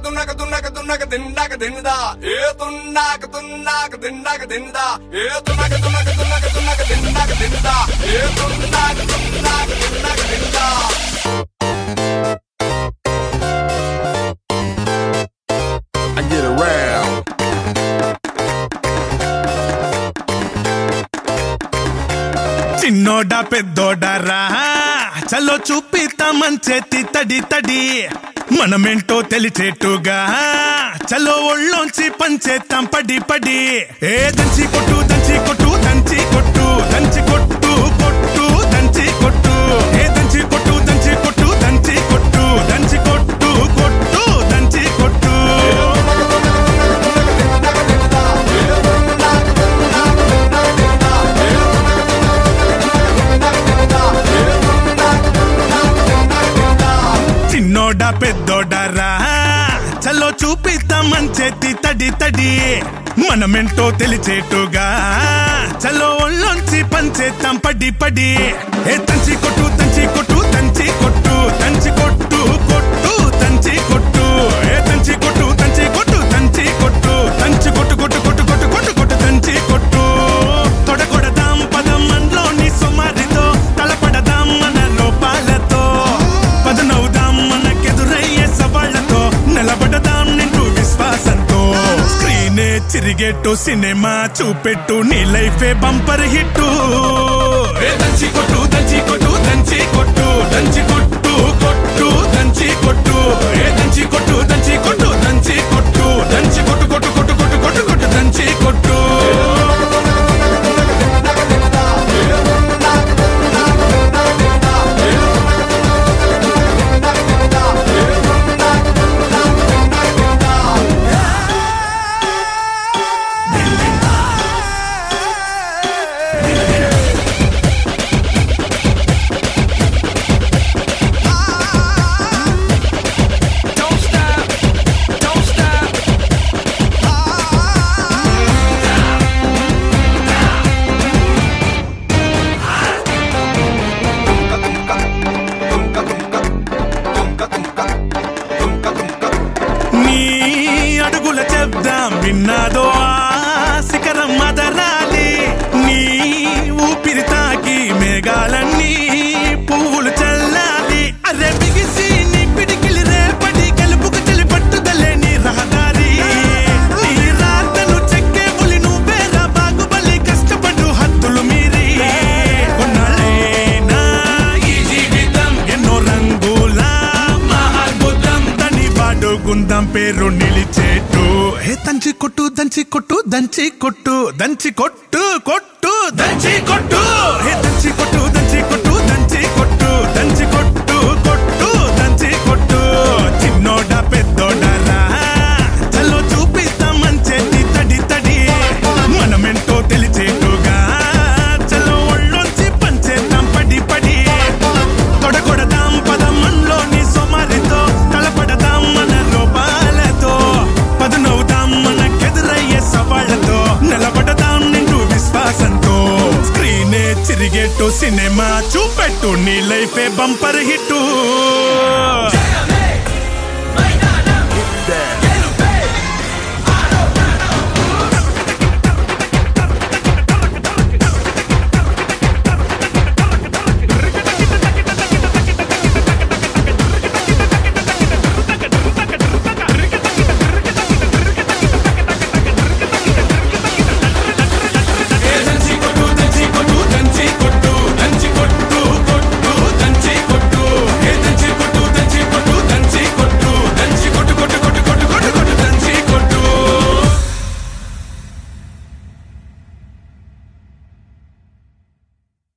తున్నక తున్నక తున్నక తిండాక తిందా A తున్నాక తున్నాక తిండాక తిందా A తున్నక తున్నక తున్నక తున్నక తిండాక తిందా A తున్నాక తున్నాక తిండాక తిందా I get around. చిన్నోడా పెద్దోడా రా చలో చూపిస్తామని చేతి తడి తడి మనమేంటో తెలిచేట్టుగా చలో ఒళ్ళోంచి పంచేస్తాం పడి పడి ఏ దంచి కొట్టు దంచి కొట్టు దంచి కొట్టు దంచి కొట్టు కొట్టు దంచి కొట్టు ఏ దంచి కొట్టు దంచి కొట్టు దంచి కొట్టు దంచి కొట్టు కొట్టు దంచి కొట్టు చిన్నోడా పెద్దోడా రా చలో చూపిస్తామని చేతి తడి తడి మనమేంటో తెలిచేట్టుగా చలో ఒళ్ళొంచి పంచేస్తాం పడి పడి ఏ తంచి కొట్టు తంచి కొట్టు తంచి కొట్టు తంచి కొట్టు కొట్టు తంచి కొట్టు ఏ తంచి కొట్టు తంచి కొట్టు తంచి కొట్టు తంచి కొట్టు కొట్టు కొట్టు కొట్టు కొట్టు కొట్టు తంచి కొట్టు తొడగొడదాం పదం మనలోని సుమారితో తలపడదాం మన లోపాలతో పదనవుదాం మనకెదురయ్యే సవాళ్లతో నిలబడదాం నిండు విశ్వాసంతో స్క్రీనే చిరిగేట్టు సినిమా చూపెట్టు నీ లైఫే బంపర్ హిట్టు ఏ దంచి కొట్టు దంచి కొట్టు దంచి కొట్టు దంచి కొట్టు కొట్టు దంచి కొట్టు ఏ దంచి కొట్టు దంచి కొట్టు దంచి కొట్టు దంచి కొట్టు కొట్టు కొట్టు కొట్టు కొట్టు కొట్టు దంచి కొట్టు Don't stop, don't stop. నీ అడుగుల చెప్దాం విన్నాదో ఆ శిఖరం మదరాలి నీ ఊపిరి తాకి మేఘాలన్నీ పువ్వులు చల్లాలి అరే బిగిసి నీ పిడికిలి రేపటి గెలుపుకు చెలి పట్టుదలే నీ రహదారి నీ రాతను చెక్కే పులి నువ్వేరా బాగుబలి కష్టపడు హద్దులు మీరి కొన్నాళ్ళైనా ఈ జీవితం ఎన్నో రంగుల మహాద్భుతం తని వాడు గుందం పేరు నిలిచేట్టు హే దంచి కొట్టు దంచి కొట్టు దంచి కొట్టు దంచి కొట్టు కొట్టు దంచి కొట్టు హే దంచి కొట్టు దంచి కొట్టు దంచి కొట్టు దంచి కొట్టు కొట్టు దంచి కొట్టు చిన్నోడా పెద్దోడా రా చలో చూపిస్తామని చేతి తడి తడి మనమెంటో తెలిచేట్టుగా చలో ఒళ్ళొంచి పంచేద్దాం పడి పడి తొడగొడదాం పదమంలోని సోమారితో తలపడదాం మన లోపాలతో పదునవుదాం మనకెదురయ్యే సవాళ్లతో నిలబడదాం నిండు విశ్వాసంతో స్క్రీనే చిరిగేట్టు సినిమా చూపెట్టు నీ లైఫే బంపర్ హిట్టు